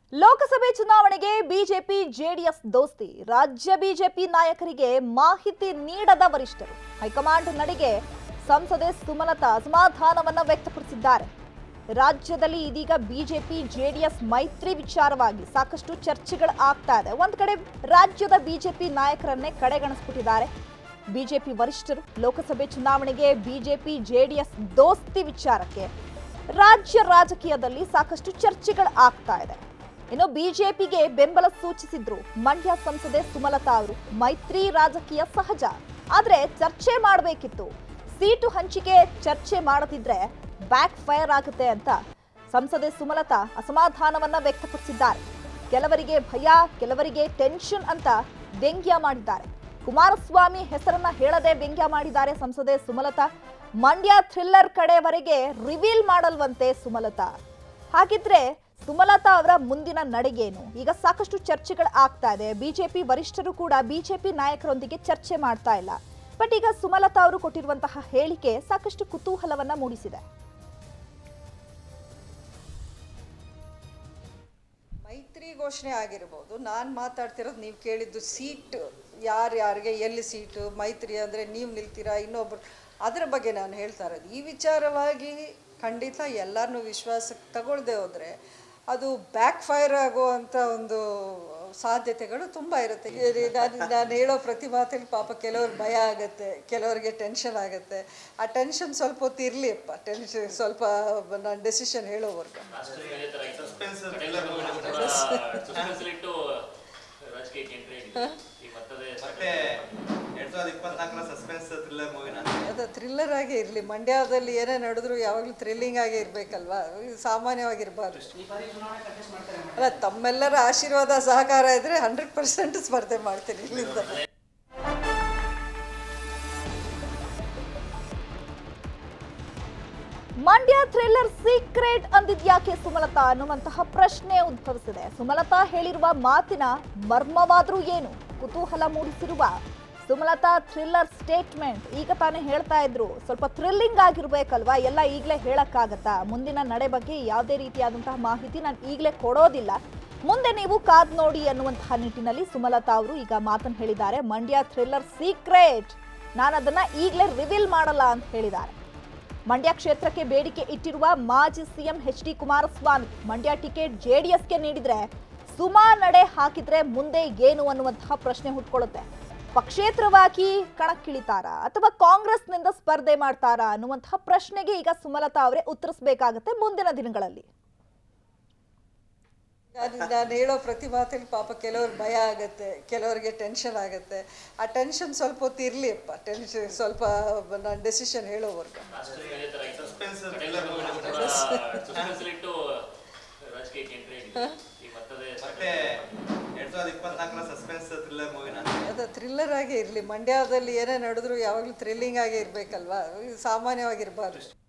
ಲೋಕಸಭೆ ಚುನಾವಣೆಗೆ BJP JDS ದೋಸ್ತಿ ರಾಜ್ಯ ಬಿಜೆಪಿ ನಾಯಕರಿಗೆ ಮಾಹಿತಿ ನೀಡದ ವರಿಷ್ಠರು ಹೈಕಮಾಂಡ್ ನಡೆಗೆ ಸಂಸದೆ ಸುಮಲತಾ ಅಸಮಾಧಾನವನ್ನ ವ್ಯಕ್ತಪಡಿಸಿದ್ದಾರೆ ರಾಜ್ಯದಲ್ಲಿ ಇದೀಗ ಬಿಜೆಪಿ ಜೆಡಿಎಸ್ ಮೈತ್ರಿ ವಿಚಾರವಾಗಿ ಸಾಕಷ್ಟು ಚರ್ಚೆಗಳು ಆಗ್ತಾ ಇದೆ ಒಂದ್ ಕಡೆ ರಾಜ್ಯದ ಬಿಜೆಪಿ ನಾಯಕರನ್ನೇ ಕಡೆಗಣಿಸ್ಬಿಟ್ಟಿದ್ದಾರೆ ಬಿಜೆಪಿ ವರಿಷ್ಠರು ಲೋಕಸಭೆ ಚುನಾವಣೆಗೆ ಬಿಜೆಪಿ ಜೆಡಿಎಸ್ ದೋಸ್ತಿ ವಿಚಾರಕ್ಕೆ ರಾಜ್ಯ ರಾಜಕೀಯದಲ್ಲಿ ಸಾಕಷ್ಟು ಚರ್ಚೆಗಳು ಆಗ್ತಾ ಇದೆ ಇನ್ನು ಬಿಜೆಪಿಗೆ ಬೆಂಬಲ ಸೂಚಿಸಿದ್ರು ಮಂಡ್ಯ ಸಂಸದೆ ಸುಮಲತಾ ಅವರು ಮೈತ್ರಿ ರಾಜಕೀಯ ಸಹಜ ಆದ್ರೆ ಚರ್ಚೆ ಮಾಡಬೇಕಿತ್ತು ಸೀಟು ಹಂಚಿಕೆ ಚರ್ಚೆ ಮಾಡದಿದ್ರೆ ಬ್ಯಾಕ್ ಫೈರ್ ಆಗುತ್ತೆ ಅಂತ ಸಂಸದೆ ಸುಮಲತಾ ಅಸಮಾಧಾನವನ್ನ ವ್ಯಕ್ತಪಡಿಸಿದ್ದಾರೆ ಕೆಲವರಿಗೆ ಭಯ ಕೆಲವರಿಗೆ ಟೆನ್ಷನ್ ಅಂತ ವ್ಯಂಗ್ಯ ಮಾಡಿದ್ದಾರೆ ಕುಮಾರಸ್ವಾಮಿ ಹೆಸರನ್ನ ಹೇಳದೆ ವ್ಯಂಗ್ಯ ಮಾಡಿದ್ದಾರೆ ಸಂಸದೆ ಸುಮಲತಾ ಮಂಡ್ಯ ಥ್ರಿಲ್ಲರ್ ಕಡೆವರೆಗೆ ರಿವೀಲ್ ಮಾಡಲ್ವಂತೆ ಸುಮಲತಾ ಹಾಗಿದ್ರೆ ಸುಮಲತಾ ಅವರ ಮುಂದಿನ ನಡೆಗೇನು ಈಗ ಸಾಕಷ್ಟು ಚರ್ಚೆಗಳು ಆಗ್ತಾ ಇದೆ ಬಿಜೆಪಿ ವರಿಷ್ಠರು ಕೂಡ ಬಿಜೆಪಿ ನಾಯಕರೊಂದಿಗೆ ಚರ್ಚೆ ಮಾಡ್ತಾ ಇಲ್ಲ ಬಟ್ ಈಗ ಸುಮಲತಾ ಅವರು ಕೊಟ್ಟಿರುವಂತಹ ಹೇಳಿಕೆ ಸಾಕಷ್ಟು ಕುತೂಹಲವನ್ನ ಮೂಡಿಸಿದೆ ಮೈತ್ರಿ ಘೋಷಣೆ ಆಗಿರ್ಬೋದು ನಾನು ಮಾತಾಡ್ತಿರೋದು ನೀವು ಕೇಳಿದ್ದು ಸೀಟ್ ಯಾರ್ಯಾರಿಗೆ ಎಲ್ಲಿ ಸೀಟು ಮೈತ್ರಿ ಅಂದರೆ ನೀವು ನಿಲ್ತೀರಾ ಇನ್ನೊಬ್ರು ಅದರ ಬಗ್ಗೆ ನಾನು ಹೇಳ್ತಾ ಇರೋದು ಈ ವಿಚಾರವಾಗಿ ಖಂಡಿತ ಎಲ್ಲರನ್ನೂ ವಿಶ್ವಾಸಕ್ಕೆ ತಗೊಳ್ದೆ ಹೋದರೆ ಅದು ಬ್ಯಾಕ್ ಫೈರ್ ಆಗುವಂಥ ಒಂದು ಸಾಧ್ಯತೆಗಳು ತುಂಬ ಇರುತ್ತೆ ಈ ನಾನು ನಾನು ಹೇಳೋ ಪ್ರತಿ ಮಾತಲ್ಲಿ ಪಾಪ ಕೆಲವ್ರಿಗೆ ಭಯ ಆಗುತ್ತೆ ಕೆಲವರಿಗೆ ಟೆನ್ಷನ್ ಆಗುತ್ತೆ ಆ ಟೆನ್ಷನ್ ಸ್ವಲ್ಪ ಹೊತ್ತು ಇರಲಿಪ್ಪ ಟೆನ್ಷನ್ ಸ್ವಲ್ಪ ನಾನು ಡೆಸಿಷನ್ ಹೇಳೋವರೆಗೂ ಇಟ್ಟು ರಾಜಕೀಯಕ್ಕೆ ಎಂಟ್ರಿ ಆಗಿದೆ ಈ ಮತ್ತದೇ ಮತ್ತೆ ಎರಡ್ ಸಾವಿರದ ಇಪ್ಪತ್ನಾಲ್ಕರ ಸಸ್ಪೆನ್ಸ್ ಥ್ರಿಲ್ಲರ್ ಮೂವಿನ ಅದು ಥ್ರಿಲ್ಲರ್ ಆಗೇ ಇರಲಿ ಮಂಡ್ಯದಲ್ಲಿ ಏನೇ ನಡೆದ್ರು ಯಾವಾಗಲೂ ಥ್ರಿಲ್ಲಿಂಗ್ ಆಗೇ ಇರಬೇಕಲ್ವಾ ಸಾಮಾನ್ಯವಾಗಿರಬಾರ್ದು ಅಲ್ಲ ತಮ್ಮೆಲ್ಲರ ಆಶೀರ್ವಾದ ಸಹಕಾರ ಇದ್ದರೆ ಹಂಡ್ರೆಡ್ ಪರ್ಸೆಂಟ್ ಸ್ಪರ್ಧೆ ಮಾಡ್ತೀನಿ ಇಲ್ಲಿಂದ ಮಂಡ್ಯ ಥ್ರಿಲ್ಲರ್ ಸೀಕ್ರೆಟ್ ಅಂದಿದ್ಯಾಕೆ ಸುಮಲತಾ ಅನ್ನುವಂತಹ ಪ್ರಶ್ನೆ ಉದ್ಭವಿಸಿದೆ ಸುಮಲತಾ ಹೇಳಿರುವ ಮಾತಿನ ಮರ್ಮವಾದ್ರೂ ಏನು ಕುತೂಹಲ ಮೂಡಿಸಿರುವ ಸುಮಲತಾ ಥ್ರಿಲ್ಲರ್ ಸ್ಟೇಟ್ಮೆಂಟ್ ಈಗ ತಾನೇ ಹೇಳ್ತಾ ಇದ್ರು ಸ್ವಲ್ಪ ಥ್ರಿಲ್ಲಿಂಗ್ ಆಗಿರ್ಬೇಕಲ್ವಾ ಎಲ್ಲ ಈಗಲೇ ಹೇಳಕ್ಕಾಗತ್ತಾ ಮುಂದಿನ ನಡೆ ಬಗ್ಗೆ ಯಾವುದೇ ರೀತಿಯಾದಂತಹ ಮಾಹಿತಿ ನಾನು ಈಗಲೇ ಕೊಡೋದಿಲ್ಲ ಮುಂದೆ ನೀವು ಕಾದ್ ನೋಡಿ ಅನ್ನುವಂತಹ ನಿಟ್ಟಿನಲ್ಲಿ ಸುಮಲತಾ ಅವರು ಈಗ ಮಾತನ್ನು ಹೇಳಿದ್ದಾರೆ ಮಂಡ್ಯ ಥ್ರಿಲ್ಲರ್ ಸೀಕ್ರೆಟ್ ನಾನು ಅದನ್ನ ಈಗಲೇ ರಿವೀಲ್ ಮಾಡಲ್ಲ ಅಂತ ಹೇಳಿದ್ದಾರೆ ಮಂಡ್ಯ ಕ್ಷೇತ್ರಕ್ಕೆ ಬೇಡಿಕೆ ಇಟ್ಟಿರುವ ಮಾಜಿ CM H D Kumaraswamy Mandya ticket ಜೆಡಿಎಸ್ಗೆ ನೀಡಿದ್ರೆ ಸುಮಾ ನಡೆ ಹಾಕಿದ್ರೆ ಮುಂದೆ ಏನು ಅನ್ನುವಂತಹ ಪ್ರಶ್ನೆ ಹುಟ್ಕೊಳ್ಳುತ್ತೆ ಪಕ್ಷೇತರವಾಗಿ ಕಣಕ್ಕಿಳಿತಾರಾ ಅಥವಾ ಕಾಂಗ್ರೆಸ್ನಿಂದ ಸ್ಪರ್ಧೆ ಮಾಡ್ತಾರಾ ಅನ್ನುವಂತಹ ಪ್ರಶ್ನೆಗೆ ಈಗ ಸುಮಲತಾ ಅವರೇ ಉತ್ತರಿಸಬೇಕಾಗತ್ತೆ ಮುಂದಿನ ದಿನಗಳಲ್ಲಿ ನಾನು ನಾನು ಹೇಳೋ ಪ್ರತಿ ಮಾತಲ್ಲಿ ಪಾಪ ಕೆಲವ್ರಿಗೆ ಭಯ ಆಗುತ್ತೆ ಕೆಲವರಿಗೆ ಟೆನ್ಷನ್ ಆಗುತ್ತೆ ಆ ಟೆನ್ಷನ್ ಸ್ವಲ್ಪ ಹೊತ್ತು ಇರಲಿಪ್ಪ ಟೆನ್ಷನ್ ಸ್ವಲ್ಪ ನಾನು ಡೆಸಿಷನ್ ಹೇಳೋವರೆಗೂ ಸಸ್ಪೆನ್ಸ್ ಥ್ರಿಲ್ಲರ್ ಸಸ್ಪೆನ್ಸ್ ಇಟ್ಟು ರಾಜಕೀಯಕ್ಕೆ ಎಂಟ್ರಿ ಆಗಿದೆ ಈ ಮತ್ತದೇ ಮತ್ತೆ ಎರಡ್ ಸಾವಿರದ ಇಪ್ಪತ್ನಾಲ್ಕರ ಸಸ್ಪೆನ್ಸ್ ಥ್ರಿಲ್ಲರ್ ಮೂವಿನ ಅದು ಥ್ರಿಲ್ಲರ್ ಆಗೇ ಇರಲಿ ಮಂಡ್ಯದಲ್ಲಿ ಏನೇ ನಡೆದ್ರು ಯಾವಾಗಲೂ ಥ್ರಿಲ್ಲಿಂಗ್ ಆಗೇ ಇರಬೇಕಲ್ವಾ ಸಾಮಾನ್ಯವಾಗಿರಬಾರ್ದು